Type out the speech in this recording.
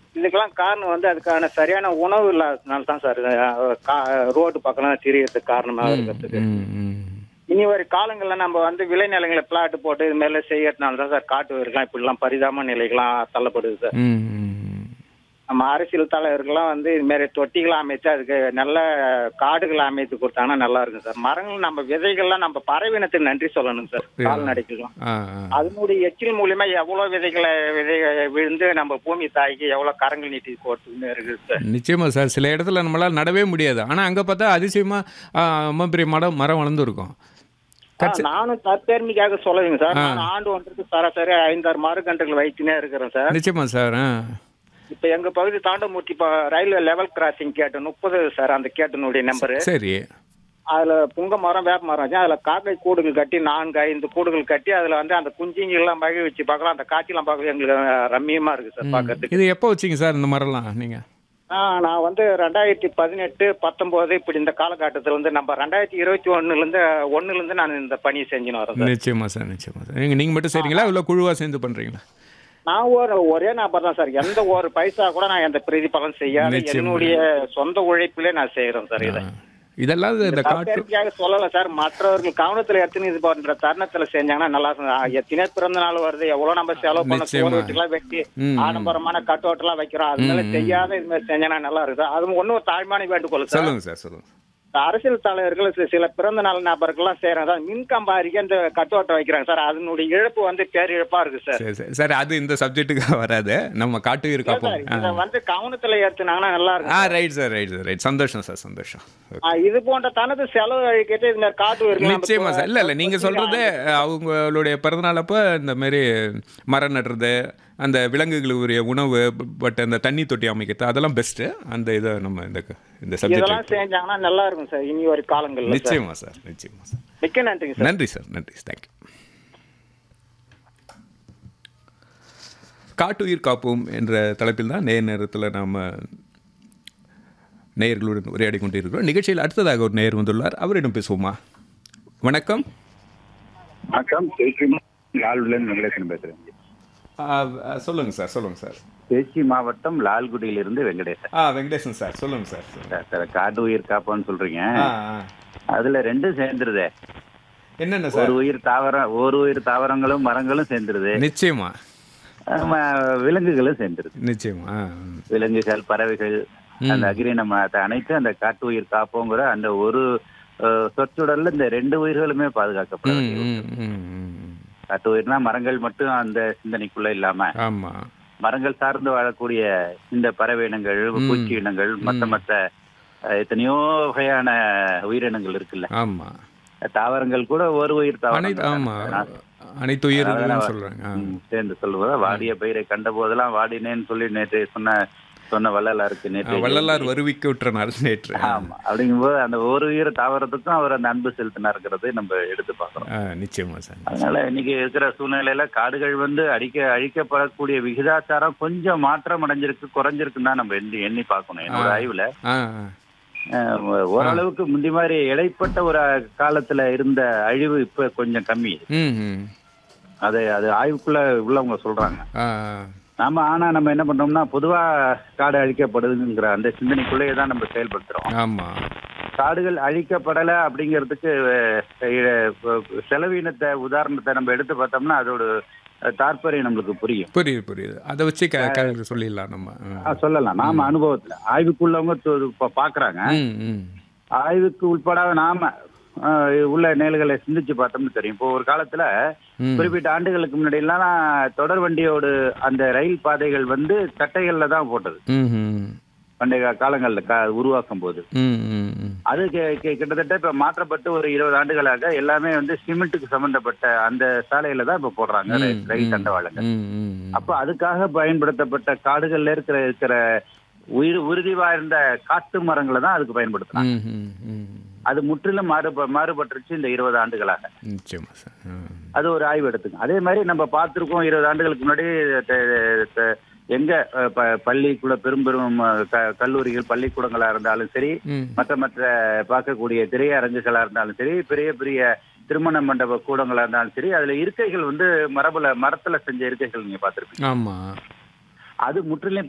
இதுக்கெல்லாம் காரணம் வந்து அதுக்கான சரியான உணவு இல்லாததுனால தான் சார் ரோடு பக்கம் தெரியறதுக்கு காரணமாக இருக்கிறதுக்கு ம், ம். இனி ஒரு காலங்களில் நம்ம வந்து விளைநிலங்களை பிளாட் போட்டு இது மேல செய்யறதுனால தான் சார் காட்டு உயிர்கள்லாம் இப்படிலாம் பரிதாப நிலைகள்லாம் தள்ளப்படுது சார் ம், ம். நம்ம அரசியல் தலைவர்கள்லாம் வந்து இது மாதிரி தொட்டிகளை அமைத்து அதுக்கு நல்ல காடுகளை அமைத்து கொடுத்தாங்கன்னா நல்லா இருக்கும் சார் மரங்கள் நம்ம விதைகள்லாம் நம்ம பறவையினத்துக்கு நன்றி சொல்லணும் சார் கால்நடைக்கெல்லாம் ஆ, ஆ. அதனுடைய எச்சில் மூலியமா எவ்வளவு விதைகளை விதை விழுந்து நம்ம பூமி தாய்க்கு எவ்வளவு கரங்கள் நீட்டி கொடுத்துன்னு இருக்குது சார் நிச்சயமா சார் சில இடத்துல நம்மளால நடவே முடியாது ஆனா அங்க பார்த்தா அதிசயமா ஆ, அம்மா பெரிய மரம் மரம் வளர்ந்துருக்கும் ஆ, நானும் தற்பெருமைக்காக சொல்லலைங்க சார் நான் ஆண்டு ஒன்றுக்கு சராசரி ஐந்தாறு மரக்கன்றுகள் வைத்துனே இருக்கிறேன் சார் நிச்சயமா சார் ஆ இப்ப எங்க பகுதி தாண்டமூர்த்தி இப்போ ரயில்வே லெவல் கிராசிங் கேட்டு முப்பது சார் அந்த கேட்டனுடைய நம்பரு சரி அதுல புங்க மரம் வேப்ப மரம் வச்சு அதுல காக்கை கூடுகள் கட்டி நான்கு ஐந்து கூடுகள் கட்டி அதுல வந்து அந்த குஞ்சிங்க எல்லாம் மகிழ் வச்சு பார்க்கலாம் அந்த காட்சியெல்லாம் பார்க்க எங்களுக்கு ரம்மியமா இருக்கு சார் பார்க்கறதுக்கு இது எப்போ வச்சீங்க சார் இந்த மரம்லாம் நீங்க ஆ, நான் வந்து ரெண்டாயிரத்தி பதினெட்டு பத்தொன்பது இப்படி இந்த காலகட்டத்தில் வந்து நம்ம ரெண்டாயிரத்தி இருபத்தி ஒண்ணுல இருந்து ஒண்ணுல இருந்து நான் இந்த பணியை செஞ்சுன்னு வரேன் சார் நிச்சயமா சார் நிச்சயமா சார் நீங்க நீங்க மட்டும் செய்றீங்களா இல்ல குழுவா சேர்ந்து பண்றீங்களா நான் ஒரு ஒரே நபர் தான் சார் எந்த ஒரு பைசா கூட நான் எந்த பிரதிபலன் செய்யாத நிச்சயமா. என்னுடைய சொந்த உழைப்பிலே நான் செய்யறேன் சார் இதை இதெல்லாம் இந்த காட்டு தற்பெருமைக்காக சொல்லல சார் மற்றவர்கள் கவனத்துல எடுத்துன்னு இது போன்ற தருணத்துல செஞ்சாங்கன்னா நல்லா இருக்கும். ஆ, எத்தனை பிறந்த நாள் வருது எவ்வளவு நம்ம செலவு பண்ண நிச்சயமா. சோறு வீட்டுக்கெல்லாம் வெட்டி ம், ம். ஆடம்பரமான கட்டோட்டெல்லாம் வைக்கிறோம் அது மேல செய்யாத இது மாதிரி செஞ்சாங்கன்னா நல்லா இருக்கு சார். அது ஒன்னும் தாழ்மான வேண்டுகோள் சார் சொல்லுங்க சார் சொல்லுங்க இந்த அரசியல் தலைவர்கள் சி- சில பிறந்த நாள் நபர்கள்லாம் செய்யறாங்க சார் மின் கம்பாரிக்க இந்த கட்டோட்டம் வைக்கிறாங்க சார் அதனுடைய இழப்பு வந்து பேரிழப்பா இருக்கு சார் சரி சரி சார் அது இந்த சப்ஜெக்ட்டுக்கு வராது நம்ம காட்டு உயிர் சார் காப்போம் ஆ. இதை வந்து கவனத்துல எடுத்துனாங்கன்னா நல்லா இருக்கும் ஆ right sir right sir right சந்தோஷம் சார் சந்தோஷம் ஆ, இது போன்ற தனது செலவு அழிக்கிட்டு இந்த மாதிரி காட்டு உயிர்கள் நம்ம நிச்சயமா சார் இல்லை இல்லை நீங்கள் கொத்தி சொல்கிறது அவங்களுடைய பிறந்தநாள் அப்போ இந்த மாதிரி மரம் நடுறது அந்த விலங்குகளுக்கு உரிய உணவு பட் அந்த தண்ணி தொட்டி அமைக்கிறது அதெல்லாம் பெஸ்ட்டு அந்த இதை நம்ம இந்த இந்த இதெல்லாம் சப்ஜெக்ட் செஞ்சாங்கன்னா நல்லா இருக்கும் சார் இனி ஒரு காலங்கள்ல சார். நிச்சயமா சார் நிச்சயமா சார் மிக்க நன்றிங்க சார் நன்றி சார் நன்றி தேங்க்யூ காட்டுயிர் காப்போம் என்ற தலைப்பில் தான் நேர் நேரத்தில் நாம் நேயர்களுடன் உரையாடி கொண்டிருக்கிறோம் நிகழ்ச்சியில் அடுத்ததாக ஒரு நேயர் வந்துள்ளார் அவரிடம் பேசுவோமா வணக்கம் வணக்கம் லால்குடியிலிருந்து வெங்கடேசன் பேசுறேன் ஆ, ஆ, சொல்லுங்க சார் சொல்லுங்க சார் திருச்சி மாவட்டம் லால்குடியிலிருந்து வெங்கடேசன் ஆ வெங்கடேசன் சார் சொல்லுங்க சார் சொல்லுங்க. சார், சார் காட்டு உயிர் காப்போன்னு சொல்றீங்க ஆ ஆ. அதுல ரெண்டும் சேர்ந்துருதே என்னென்ன ஒரு சார் உயிர் தாவரம் ஒரு உயிர் தாவரங்களும் மரங்களும் சேர்ந்துருது நிச்சயமா ஆமா, விலங்குகளும் சேர்ந்துருது நிச்சயமா ஆ, ம். விலங்குகள் பறவைகள் அந்த அகிரினம் அத- அனைத்து அந்த காட்டு உயிர் காப்போங்கிற அந்த ஒரு அஹ், சொற்றொடர்ல இந்த ரெண்டு உயிர்களுமே பாதுகாக்கப்பட ம், வேண்டியது. ம், ம், ம். காட்டு உயிர்னா மரங்கள் மட்டும் அந்த சிந்தனைக்குள்ள இல்லாம ஆமா மரங்கள் சார்ந்து வாழக்கூடிய இந்த பறவை இனங்கள் பூச்சி இனங்கள் மற்ற மற்ற அஹ், எத்தனையோ வகையான உயிரினங்கள் இருக்குல்ல ஆமா தாவரங்கள் கூட ஒரு உயிர் அனைத்து தாவரம் ஆமா அனைத்து உயிர்களும் சொல்றாங்க ஆ. ம், சேர்ந்து சொல்லுவதா வாடிய பயிரை கண்ட போதெல்லாம் வாடினேன்னு சொல்லி நேற்று சொன்ன சொன்ன வள்ளலாருக்கு ஆ, நேற்று வள்ளலார் வருவிக்க விட்டுறனார் நேற்று ஆமா அப்படிங்கும்போது அந்த ஒரு உயிர் தாவரத்துக்கும் அவர் அந்த அன்பு செலுத்தினாருங்கிறது நம்ம எடுத்து பார்க்கிறோம் ஆ, நிச்சயமா சார் அதனால இன்னைக்கு இருக்கிற சூழ்நிலையில காடுகள் வந்து அடிக்க அழிக்கப்படக்கூடிய விகிதாச்சாரம் கொஞ்சம் மாற்றம் அடைஞ்சிருக்கு குறைஞ்சிருக்குன்னு தான் நம்ம எண்ணி எண்ணி பார்க்கணும் என்னோட ஆய்வுல ஆ ஆ. அஹ், ஓரளவுக்கு முந்தி மாதிரி இடைப்பட்ட ஒரு காலத்துல இருந்த அழிவு இப்ப கொஞ்சம் கம்மி ம் ம் அது அது ஆய்வுக்குள்ள உள்ளவங்க சொல்றாங்க ஆ நாம ஆனா நம்ம என்ன பண்றோம்னா பொதுவா காடு அழிக்கப்படுதுங்கிற அந்த சிந்தனைக்குள்ளேயே தான் நம்ம செயல்படுத்துறோம் ஆமா காடுகள் அழிக்கப்படலை அப்படிங்கிறதுக்கு அஹ், செலவினத்தை உதாரணத்தை நம்ம எடுத்து பார்த்தோம்னா அதோட தாற்பயம் நம்மளுக்கு புரியும் புரியுது புரியுது அதை வச்சு க க- சொல்லிடலாம் நம்ம ம். ஆ, சொல்லலாம் நாம அனுபவத்துல ஆய்வுக்குள்ளவங்க தொ- இப்ப பாக்குறாங்க ம் ம் ஆய்வுக்கு உட்படாத நாம அஹ், உள்ள நேல்களை சிந்திச்சு பார்த்தோம்னு தெரியும் இப்போ ஒரு காலத்துல ம். குறிப்பிட்ட ஆண்டுகளுக்கு முன்னாடி எல்லாம் தொடர் வண்டியோடு அந்த ரயில் பாதைகள் வந்து கட்டைகள்ல தான் போட்டது ம் ம் பண்டைய காலங்கள்ல கா- உருவாக்கும் போது ம் ம் ம் அது கி- கி- கிட்டத்தட்ட இப்ப மாற்றப்பட்டு ஒரு இருபது ஆண்டுகளாக எல்லாமே வந்து சிமெண்ட்டுக்கு சம்பந்தப்பட்ட அந்த சாலையில தான் இப்ப போடுறாங்க ரயில் ரயில் தண்டவாளங்கள் ம் ம் ம். அப்ப அதுக்காக பயன்படுத்தப்பட்ட காடுகள்ல இருக்கிற இருக்கிற உயிர் உறுதி வாய்ந்த காட்டு மரங்களை தான் அதுக்கு பயன்படுத்துறாங்க ம் ம் ம் அது முற்றிலும் மாறு மாறுபட்டுருச்சு இந்த இருபது ஆண்டுகளாக நிச்சயமா சார் ம். அது ஒரு ஆய்வு எடுத்துங்க அதே மாதிரி நம்ம பார்த்திருக்கோம் இருபது ஆண்டுகளுக்கு முன்னாடி த- த- எங்க அஹ், ப- பள்ளிக்கூட பெரும் பெரும் அஹ், க- கல்லூரிகள் பள்ளிக்கூடங்களா இருந்தாலும் சரி ம் மற்ற மற்ற பார்க்கக்கூடிய திரையரங்குகளா இருந்தாலும் சரி பெரிய பெரிய திருமண மண்டப கூடங்களா இருந்தாலும் சரி அதுல இருக்கைகள் வந்து மரபுல மரத்துல செஞ்ச இருக்கைகள் நீங்க பார்த்திருப்பீங்க ஆமா அது முற்றிலும்